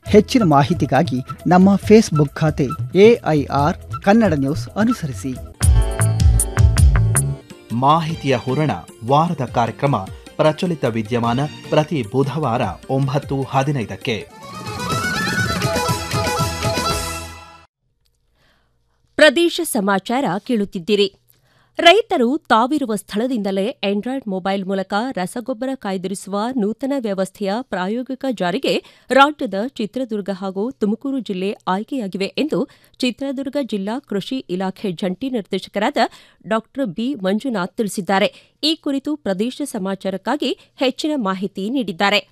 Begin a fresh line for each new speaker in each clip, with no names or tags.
ಹೆಚ್ಚಿನ ಮಾಹಿತಿಗಾಗಿ ನಮ್ಮ ಫೇಸ್ಬುಕ್ ಖಾತೆ ಎಐಆರ್ ಕನ್ನಡ ನ್ಯೂಸ್ ಅನುಸರಿಸಿ
ಮಾಹಿತಿಯ ಹೂರಣ ವಾರದ ಕಾರ್ಯಕ್ರಮ ಪ್ರಚಲಿತ ವಿದ್ಯಮಾನ ಪ್ರತಿ ಬುಧವಾರ ಒಂಬತ್ತು ಹದಿನೈದಕ್ಕೆ
ಪ್ರದೇಶ ಸಮಾಚಾರ ಕೇಳುತ್ತಿದ್ದೀರಿ ರೈತರು ತಾವಿರುವ ಸ್ಥಳದಿಂದಲೇ ಆಂಡ್ರಾಯ್ಡ್ ಮೊಬೈಲ್ ಮೂಲಕ ರಸಗೊಬ್ಬರ ಕಾಯ್ದಿರಿಸುವ ನೂತನ ವ್ಯವಸ್ಥೆಯ ಪ್ರಾಯೋಗಿಕ ಜಾರಿಗೆ ರಾಜ್ಯದ ಚಿತ್ರದುರ್ಗ ಹಾಗೂ ತುಮಕೂರು ಜಿಲ್ಲೆ ಆಯ್ಕೆಯಾಗಿವೆ ಎಂದು ಚಿತ್ರದುರ್ಗ ಜಿಲ್ಲಾ ಕೃಷಿ ಇಲಾಖೆ ಜಂಟಿ ನಿರ್ದೇಶಕರಾದ ಡಾ ಬಿ ಮಂಜುನಾಥ್ ತಿಳಿಸಿದ್ದಾರೆ ಈ ಕುರಿತು ಪ್ರದೇಶ ಸಮಾಚಾರಕ್ಕಾಗಿ ಹೆಚ್ಚಿನ ಮಾಹಿತಿ ನೀಡಿದ್ದಾರೆ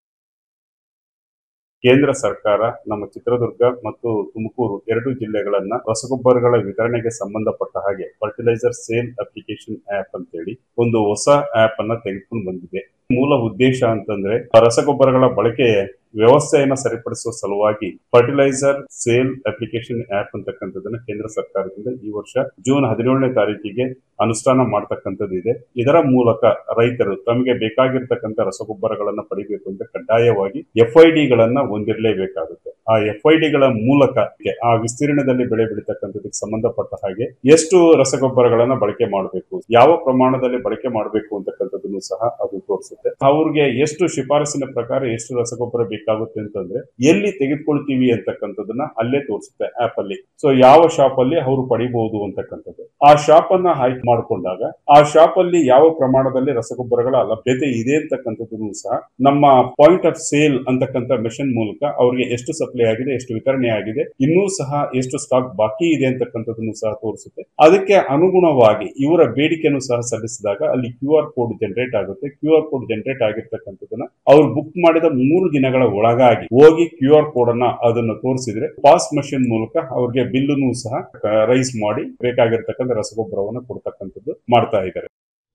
ಕೇಂದ್ರ ಸರ್ಕಾರ ನಮ್ಮ ಚಿತ್ರದುರ್ಗ ಮತ್ತು ತುಮಕೂರು ಎರಡು ಜಿಲ್ಲೆಗಳನ್ನ ರಸಗೊಬ್ಬರಗಳ ವಿತರಣೆಗೆ ಸಂಬಂಧಪಟ್ಟ ಹಾಗೆ ಫರ್ಟಿಲೈಸರ್ ಸೇಲ್ ಅಪ್ಲಿಕೇಶನ್ ಆಪ್ ಅಂತೇಳಿ ಒಂದು ಹೊಸ ಆಪ್ ಅನ್ನ ತೆಗೆದುಕೊಂಡು ಬಂದಿದೆ ಮೂಲ ಉದ್ದೇಶ ಅಂತಂದ್ರೆ ರಸಗೊಬ್ಬರಗಳ ಬಳಕೆ ವ್ಯವಸ್ಥೆಯನ್ನ ಸರಿಪಡಿಸುವ ಸಲುವಾಗಿ ಫರ್ಟಿಲೈಸರ್ ಸೇಲ್ ಅಪ್ಲಿಕೇಶನ್ ಆಪ್ ಅಂತಕ್ಕಂಥದ್ದನ್ನ ಕೇಂದ್ರ ಸರ್ಕಾರದಿಂದ ಈ ವರ್ಷ ಜೂನ್ ಹದಿನೇಳನೇ ತಾರೀಕಿಗೆ ಅನುಷ್ಠಾನ ಮಾಡತಕ್ಕಂಥದ್ದು ಇದೆ ಇದರ ಮೂಲಕ ರೈತರು ತಮಗೆ ಬೇಕಾಗಿರ್ತಕ್ಕಂಥ ರಸಗೊಬ್ಬರಗಳನ್ನ ಪಡಿಬೇಕು ಅಂತ ಕಡ್ಡಾಯವಾಗಿ ಎಫ್ ಐ ಡಿಗಳನ್ನ ಹೊಂದಿರಲೇಬೇಕಾಗುತ್ತೆ ಆ ಎಫ್ ಐ ಡಿಗಳ ಮೂಲಕ ಆ ವಿಸ್ತೀರ್ಣದಲ್ಲಿ ಬೆಳೆ ಬೆಳೀತಕ್ಕಂಥದಕ್ಕೆ ಸಂಬಂಧಪಟ್ಟ ಹಾಗೆ ಎಷ್ಟು ರಸಗೊಬ್ಬರಗಳನ್ನ ಬಳಕೆ ಮಾಡಬೇಕು ಯಾವ ಪ್ರಮಾಣದಲ್ಲಿ ಬಳಕೆ ಮಾಡಬೇಕು ಅಂತಕ್ಕಂಥದ್ದನ್ನು ಸಹ ಅದು ತೋರಿಸುತ್ತೆ ಅವ್ರಿಗೆ ಎಷ್ಟು ಶಿಫಾರಸಿನ ಪ್ರಕಾರ ಎಷ್ಟು ರಸಗೊಬ್ಬರ ಬೇಕಾಗುತ್ತೆ ಅಂತಂದ್ರೆ ಎಲ್ಲಿ ತೆಗೆದುಕೊಳ್ತೀವಿ ಅಂತಕ್ಕಂಥದ್ದನ್ನ ಅಲ್ಲೇ ತೋರಿಸುತ್ತೆ ಆಪ್ ಅಲ್ಲಿ ಸೊ ಯಾವ ಶಾಪ್ ಅಲ್ಲಿ ಅವರು ಪಡಿಬಹುದು ಅಂತಕ್ಕಂಥದ್ದು ಆ ಶಾಪ್ ಅನ್ನ ಆಯ್ಕೆ ಮಾಡಿಕೊಂಡಾಗ ಆ ಶಾಪ್ ಅಲ್ಲಿ ಯಾವ ಪ್ರಮಾಣದಲ್ಲಿ ರಸಗೊಬ್ಬರಗಳ ಲಭ್ಯತೆ ಇದೆ ಅಂತಕ್ಕಂಥದ್ದನ್ನು ಸಹ ನಮ್ಮ ಪಾಯಿಂಟ್ ಆಫ್ ಸೇಲ್ ಅಂತಕ್ಕಂಥ ಮೆಷಿನ್ ಮೂಲಕ ಅವ್ರಿಗೆ ಎಷ್ಟು ಸಪ್ಲೈ ಆಗಿದೆ ಎಷ್ಟು ವಿತರಣೆ ಆಗಿದೆ ಇನ್ನೂ ಸಹ ಎಷ್ಟು ಸ್ಟಾಕ್ ಬಾಕಿ ಇದೆ ಅಂತಕ್ಕಂಥದ್ದನ್ನು ಸಹ ತೋರಿಸುತ್ತೆ ಅದಕ್ಕೆ ಅನುಗುಣವಾಗಿ ಇವರ ಬೇಡಿಕೆಯನ್ನು ಸಹ ಸಲ್ಲಿಸಿದಾಗ ಅಲ್ಲಿ ಕ್ಯೂ ಆರ್ ಕೋಡ್ ಜನರೇಟ್ ಆಗುತ್ತೆ ಕ್ಯೂ ಆರ್ ಕೋಡ್ ಜನರೇಟ್ ಆಗಿರ್ತಕ್ಕಂಥದ್ದನ್ನ ಅವ್ರು ಬುಕ್ ಮಾಡಿದ ಮೂರು ದಿನಗಳ ಒಳಗಾಗಿ ಹೋಗಿ ಕ್ಯೂ ಆರ್ ಕೋಡ್ ಅನ್ನ ಅದನ್ನು ತೋರಿಸಿದ್ರೆ ಪಾಸ್ ಮಷಿನ್ ಮೂಲಕ ಅವ್ರಿಗೆ ಬಿಲ್ಲನ್ನು ಸಹ ರೈಸ್ ಮಾಡಿ ಬೇಕಾಗಿರ್ತಕ್ಕಂಥ ರಸಗೊಬ್ಬರವನ್ನು ಕೊಡ್ತಕ್ಕಂಥದ್ದು ಮಾಡ್ತಾ ಇದ್ದಾರೆ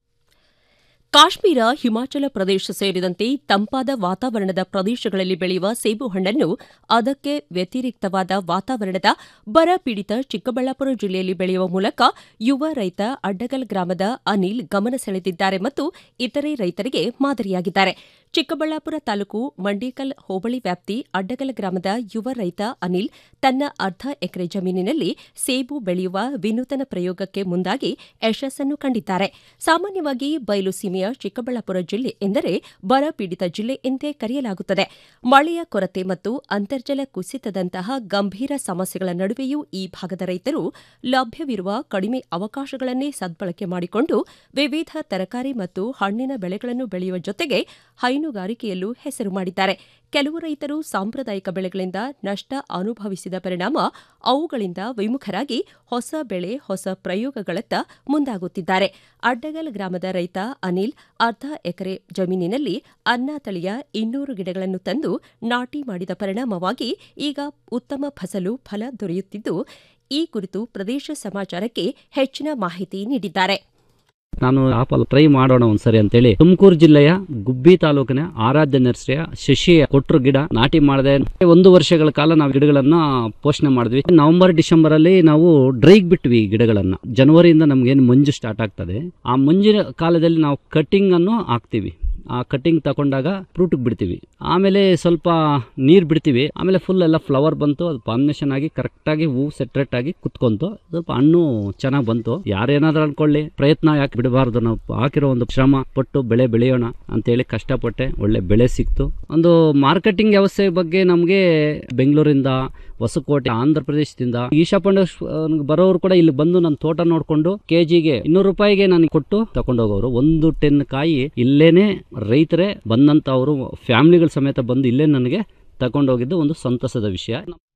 ಕಾಶ್ಮೀರ ಹಿಮಾಚಲ ಪ್ರದೇಶ ಸೇರಿದಂತೆ ತಂಪಾದ ವಾತಾವರಣದ ಪ್ರದೇಶಗಳಲ್ಲಿ ಬೆಳೆಯುವ ಸೇಬು ಹಣ್ಣನ್ನು ಅದಕ್ಕೆ ವ್ಯತಿರಿಕ್ತವಾದ ವಾತಾವರಣದ ಬರ ಪೀಡಿತ ಚಿಕ್ಕಬಳ್ಳಾಪುರ ಜಿಲ್ಲೆಯಲ್ಲಿ ಬೆಳೆಯುವ ಮೂಲಕ ಯುವ ರೈತ ಅಡ್ಡಗಲ್ ಗ್ರಾಮದ ಅನಿಲ್ ಗಮನ ಸೆಳೆದಿದ್ದಾರೆ ಮತ್ತು ಇತರೆ ರೈತರಿಗೆ ಮಾದರಿಯಾಗಿದ್ದಾರೆ ಚಿಕ್ಕಬಳ್ಳಾಪುರ ತಾಲೂಕು ಮಂಡೇಕಲ್ ಹೋಬಳಿ ವ್ಯಾಪ್ತಿ ಅಡ್ಡಗಲ್ ಗ್ರಾಮದ ಯುವ ರೈತ ಅನಿಲ್ ತನ್ನ ಅರ್ಧ ಎಕರೆ ಜಮೀನಿನಲ್ಲಿ ಸೇಬು ಬೆಳೆಯುವ ವಿನೂತನ ಪ್ರಯೋಗಕ್ಕೆ ಮುಂದಾಗಿ ಯಶಸ್ಸನ್ನು ಕಂಡಿದ್ದಾರೆ ಸಾಮಾನ್ಯವಾಗಿ ಬಯಲು ಸೀಮೆಯ ಚಿಕ್ಕಬಳ್ಳಾಪುರ ಜಿಲ್ಲೆ ಎಂದರೆ ಬರ ಪೀಡಿತ ಜಿಲ್ಲೆ ಎಂದೇ ಕರೆಯಲಾಗುತ್ತದೆ ಮಳೆಯ ಕೊರತೆ ಮತ್ತು ಅಂತರ್ಜಲ ಕುಸಿತದಂತಹ ಗಂಭೀರ ಸಮಸ್ಯೆಗಳ ನಡುವೆಯೂ ಈ ಭಾಗದ ರೈತರು ಲಭ್ಯವಿರುವ ಕಡಿಮೆ ಅವಕಾಶಗಳನ್ನೇ ಸದ್ಬಳಕೆ ಮಾಡಿಕೊಂಡು ವಿವಿಧ ತರಕಾರಿ ಮತ್ತು ಹಣ್ಣಿನ ಬೆಳೆಗಳನ್ನು ಬೆಳೆಯುವ ಜೊತೆಗೆ ಹೈನುಗಾರಿಕೆಯಲ್ಲೂ ಹೆಸರು ಮಾಡಿದ್ದಾರೆ ಕೆಲವು ರೈತರು ಸಾಂಪ್ರದಾಯಿಕ ಬೆಳೆಗಳಿಂದ ನಷ್ಟ ಅನುಭವಿಸಿದ ಪರಿಣಾಮ ಅವುಗಳಿಂದ ವಿಮುಖರಾಗಿ ಹೊಸ ಬೆಳೆ ಹೊಸ ಪ್ರಯೋಗಗಳತ್ತ ಮುಂದಾಗುತ್ತಿದ್ದಾರೆ ಅಡ್ಡಗಲ್ ಗ್ರಾಮದ ರೈತ ಅನಿಲ್ ಅರ್ಧ ಎಕರೆ ಜಮೀನಿನಲ್ಲಿ ಅನ್ನ ತಳಿಯ ಇನ್ನೂರು ಗಿಡಗಳನ್ನು ತಂದು ನಾಟಿ ಮಾಡಿದ ಪರಿಣಾಮವಾಗಿ ಈಗ ಉತ್ತಮ ಫಸಲು ಫಲ ದೊರೆಯುತ್ತಿದ್ದು ಈ ಕುರಿತು ಪ್ರದೇಶ ಸಮಾಚಾರಕ್ಕೆ ಹೆಚ್ಚಿನ ಮಾಹಿತಿ ನೀಡಿದ್ದಾರೆ
ನಾನು ಆಪಲ್ ಟ್ರೈ ಮಾಡೋಣ ಒಂದ್ಸರಿ ಅಂತೇಳಿ ತುಮಕೂರು ಜಿಲ್ಲೆಯ ಗುಬ್ಬಿ ತಾಲೂಕಿನ ಆರಾಧ್ಯ ನರ್ಸರಿಯ ಶಶಿ ಕೊಟ್ರು ಗಿಡ ನಾಟಿ ಮಾಡಿದೆ ಒಂದು ವರ್ಷಗಳ ಕಾಲ ನಾವು ಗಿಡಗಳನ್ನ ಪೋಷಣೆ ಮಾಡಿದ್ವಿ ನವೆಂಬರ್ ಡಿಸೆಂಬರ್ ಅಲ್ಲಿ ನಾವು ಡ್ರೈಗ್ ಬಿಟ್ವಿ ಈ ಗಿಡಗಳನ್ನ ಜನವರಿಯಿಂದ ನಮ್ಗೇನು ಮಂಜು ಸ್ಟಾರ್ಟ್ ಆಗ್ತದೆ ಆ ಮಂಜಿನ ಕಾಲದಲ್ಲಿ ನಾವು ಕಟ್ಟಿಂಗ್ ಅನ್ನು ಹಾಕ್ತಿವಿ ಆ ಕಟ್ಟಿಂಗ್ ತಗೊಂಡಾಗ ಫ್ರೂಟಿಗೆ ಬಿಡ್ತೀವಿ ಆಮೇಲೆ ಸ್ವಲ್ಪ ನೀರು ಬಿಡ್ತೀವಿ ಆಮೇಲೆ ಫುಲ್ ಎಲ್ಲ ಫ್ಲವರ್ ಬಂತು ಅದು ಪಾಮಿನೇಷನ್ ಆಗಿ ಕರೆಕ್ಟಾಗಿ ಹೂ ಸೆಟ್ರೇಟ್ ಆಗಿ ಕುತ್ಕೊಂತು ಸ್ವಲ್ಪ ಹಣ್ಣು ಚೆನ್ನಾಗಿ ಬಂತು ಯಾರೇನಾದ್ರೂ ಅನ್ಕೊಳ್ಳಿ ಪ್ರಯತ್ನ ಯಾಕೆ ಬಿಡಬಾರ್ದು ನಾವು ಹಾಕಿರೋ ಒಂದು ಶ್ರಮ ಪಟ್ಟು ಬೆಳೆ ಬೆಳೆಯೋಣ ಅಂತೇಳಿ ಕಷ್ಟಪಟ್ಟೆ ಒಳ್ಳೆ ಬೆಳೆ ಸಿಕ್ತು ಒಂದು ಮಾರ್ಕೆಟಿಂಗ್ ವ್ಯವಸ್ಥೆ ಬಗ್ಗೆ ನಮಗೆ ಬೆಂಗಳೂರಿಂದ ಹೊಸಕೋಟೆ ಆಂಧ್ರ ಪ್ರದೇಶದಿಂದ ಈಶಾಪಂಡ ಬರೋರು ಕೂಡ ಇಲ್ಲಿ ಬಂದು ನನ್ನ ತೋಟ ನೋಡ್ಕೊಂಡು ಕೆಜಿಗೆ ಇನ್ನೂರು ರೂಪಾಯಿಗೆ ನನಗೆ ಕೊಟ್ಟು ತಗೊಂಡೋಗೋರು ಒಂದು ಟೆನ್ ಕಾಯಿ ಇಲ್ಲೇನೆ ರೈತರೇ ಬಂದಂತವರು ಫ್ಯಾಮಿಲಿಗಳ ಸಮೇತ ಬಂದು ಇಲ್ಲೇ ನನಗೆ ತಗೊಂಡೋಗಿದ್ದು ಒಂದು ಸಂತಸದ ವಿಷಯ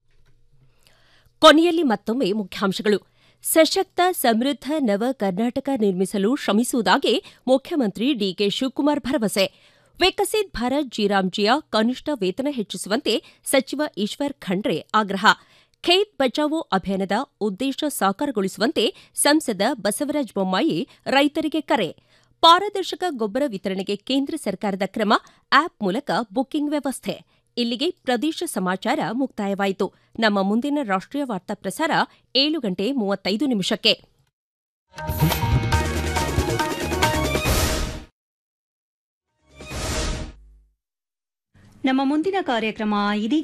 ಕೊನೆಯಲ್ಲಿ ಮತ್ತೊಮ್ಮೆ ಮುಖ್ಯಾಂಶಗಳು ಸಶಕ್ತ ಸಮೃದ್ಧ ನವ ಕರ್ನಾಟಕ ನಿರ್ಮಿಸಲು ಶ್ರಮಿಸುವುದಾಗಿ ಮುಖ್ಯಮಂತ್ರಿ ಡಿಕೆ ಶಿವಕುಮಾರ್ ಭರವಸೆ ವಿಕಸಿತ್ ಭಾರತ್ ಜಿರಾಮ್ಜಿಯ ಕನಿಷ್ಠ ವೇತನ ಹೆಚ್ಚಿಸುವಂತೆ ಸಚಿವ ಈಶ್ವರ್ ಖಂಡ್ರೆ ಆಗ್ರಹ ಖೇತ್ ಬಚಾವೋ ಅಭಿಯಾನದ ಉದ್ದೇಶ ಸಾಕಾರಗೊಳಿಸುವಂತೆ ಸಂಸದ ಬಸವರಾಜ ಬೊಮ್ಮಾಯಿ ರೈತರಿಗೆ ಕರೆ ಪಾರದರ್ಶಕ ಗೊಬ್ಬರ ವಿತರಣೆಗೆ ಕೇಂದ್ರ ಸರ್ಕಾರದ ಕ್ರಮ ಆಪ್ ಮೂಲಕ ಬುಕಿಂಗ್ ವ್ಯವಸ್ಥೆ ಇಲ್ಲಿಗೆ ಪ್ರದೇಶ ಸಮಾಚಾರ ಮುಕ್ತಾಯವಾಯಿತು ನಮ್ಮ ಮುಂದಿನ ರಾಷ್ಟ್ರೀಯ ವಾರ್ತಾ ಪ್ರಸಾರ ಏಳು ಗಂಟೆ ಮೂವತ್ತೈದು ನಿಮಿಷಕ್ಕೆ
ನಮ್ಮ ಮುಂದಿನ ಕಾರ್ಯಕ್ರಮ ಇದೀಗ